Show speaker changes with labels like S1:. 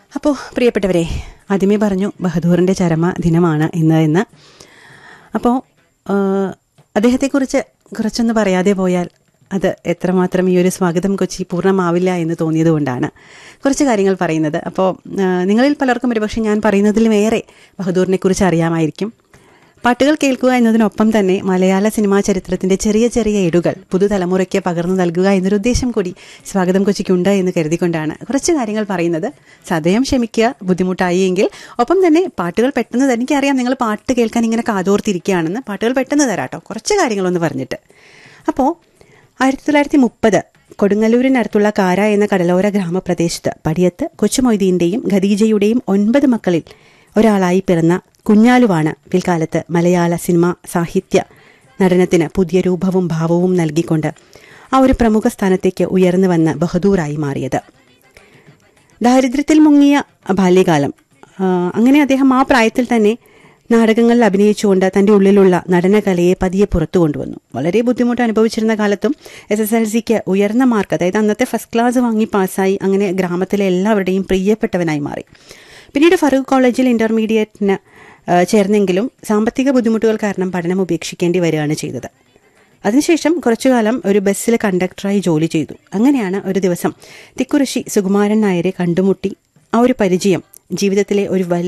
S1: അപ്പോൾ പ്രിയപ്പെട്ടവരെ ആദ്യമേ പറഞ്ഞു ബഹദൂറിൻ്റെ ചരമ ദിനമാണ് ഇന്ന് എന്ന് അപ്പോൾ അദ്ദേഹത്തെക്കുറിച്ച് കുറച്ചൊന്ന് പറയാതെ പോയാൽ അത് എത്രമാത്രം ഈ ഒരു സ്വാഗതം കൊച്ചി പൂർണ്ണമാവില്ല എന്ന് തോന്നിയതുകൊണ്ടാണ് കുറച്ച് കാര്യങ്ങൾ പറയുന്നത് അപ്പോൾ നിങ്ങളിൽ പലർക്കും ഒരുപക്ഷെ ഞാൻ പറയുന്നതിലും ഏറെ ബഹദൂറിനെ കുറിച്ച് അറിയാമായിരിക്കും പാട്ടുകൾ കേൾക്കുക എന്നതിനൊപ്പം തന്നെ മലയാള സിനിമാ ചരിത്രത്തിന്റെ ചെറിയ ചെറിയ ഏടുകൾ പുതുതലമുറയ്ക്ക് പകർന്നു നൽകുക എന്നൊരു ഉദ്ദേശം കൂടി സ്വാഗതം കൊച്ചിക്കുണ്ട് എന്ന് കരുതിക്കൊണ്ടാണ് കുറച്ച് കാര്യങ്ങൾ പറയുന്നത് സദയം ക്ഷമിക്കുക ബുദ്ധിമുട്ടായി എങ്കിൽ ഒപ്പം തന്നെ പാട്ടുകൾ പെട്ടെന്ന് തന്നെ എനിക്കറിയാം നിങ്ങൾ പാട്ട് കേൾക്കാൻ ഇങ്ങനെ കാതോർത്തിരിക്കുകയാണെന്ന് പാട്ടുകൾ പെട്ടെന്ന് തരാട്ടോ കുറച്ച് കാര്യങ്ങളൊന്ന് പറഞ്ഞിട്ട് അപ്പോൾ ആയിരത്തി തൊള്ളായിരത്തി മുപ്പത് കൊടുങ്ങല്ലൂരിനടുത്തുള്ള കാര എന്ന കടലോര ഗ്രാമപ്രദേശത്ത് പടിയത്ത് കൊച്ചുമൊയ്തീന്റെയും ഖദീജയുടെയും ഒൻപത് മക്കളിൽ ഒരാളായി പിറന്ന കുഞ്ഞാലുവാണ് പിൽക്കാലത്ത് മലയാള സിനിമ സാഹിത്യ നടനത്തിന് പുതിയ രൂപവും ഭാവവും നൽകിക്കൊണ്ട് ആ ഒരു പ്രമുഖ സ്ഥാനത്തേക്ക് ഉയർന്നു വന്ന ബഹദൂറായി മാറിയത് ദാരിദ്ര്യത്തിൽ മുങ്ങിയ ബാല്യകാലം അങ്ങനെ അദ്ദേഹം ആ പ്രായത്തിൽ തന്നെ നാടകങ്ങളിൽ അഭിനയിച്ചുകൊണ്ട് തന്റെ ഉള്ളിലുള്ള നടനകലയെ പതിയെ പുറത്തു കൊണ്ടുവന്നു വളരെ ബുദ്ധിമുട്ട് അനുഭവിച്ചിരുന്ന കാലത്തും എസ് എസ് എൽ സിക്ക് ഉയർന്ന മാർക്ക് അതായത് അന്നത്തെ ഫസ്റ്റ് ക്ലാസ് വാങ്ങി പാസ്സായി അങ്ങനെ ഗ്രാമത്തിലെ എല്ലാവരുടെയും പ്രിയപ്പെട്ടവനായി മാറി പിന്നീട് ഫറൂഖ് കോളേജിൽ ഇന്റർമീഡിയറ്റിന് ചേർന്നെങ്കിലും സാമ്പത്തിക ബുദ്ധിമുട്ടുകൾ കാരണം പഠനം ഉപേക്ഷിക്കേണ്ടി വരികയാണ് ചെയ്തത് അതിനുശേഷം കുറച്ചുകാലം ഒരു ബസ്സിൽ കണ്ടക്ടറായി ജോലി ചെയ്തു അങ്ങനെയാണ് ഒരു ദിവസം തിക്കുറിശി സുകുമാരൻ നായരെ കണ്ടുമുട്ടി ആ ഒരു പരിചയം ജീവിതത്തിലെ ഒരു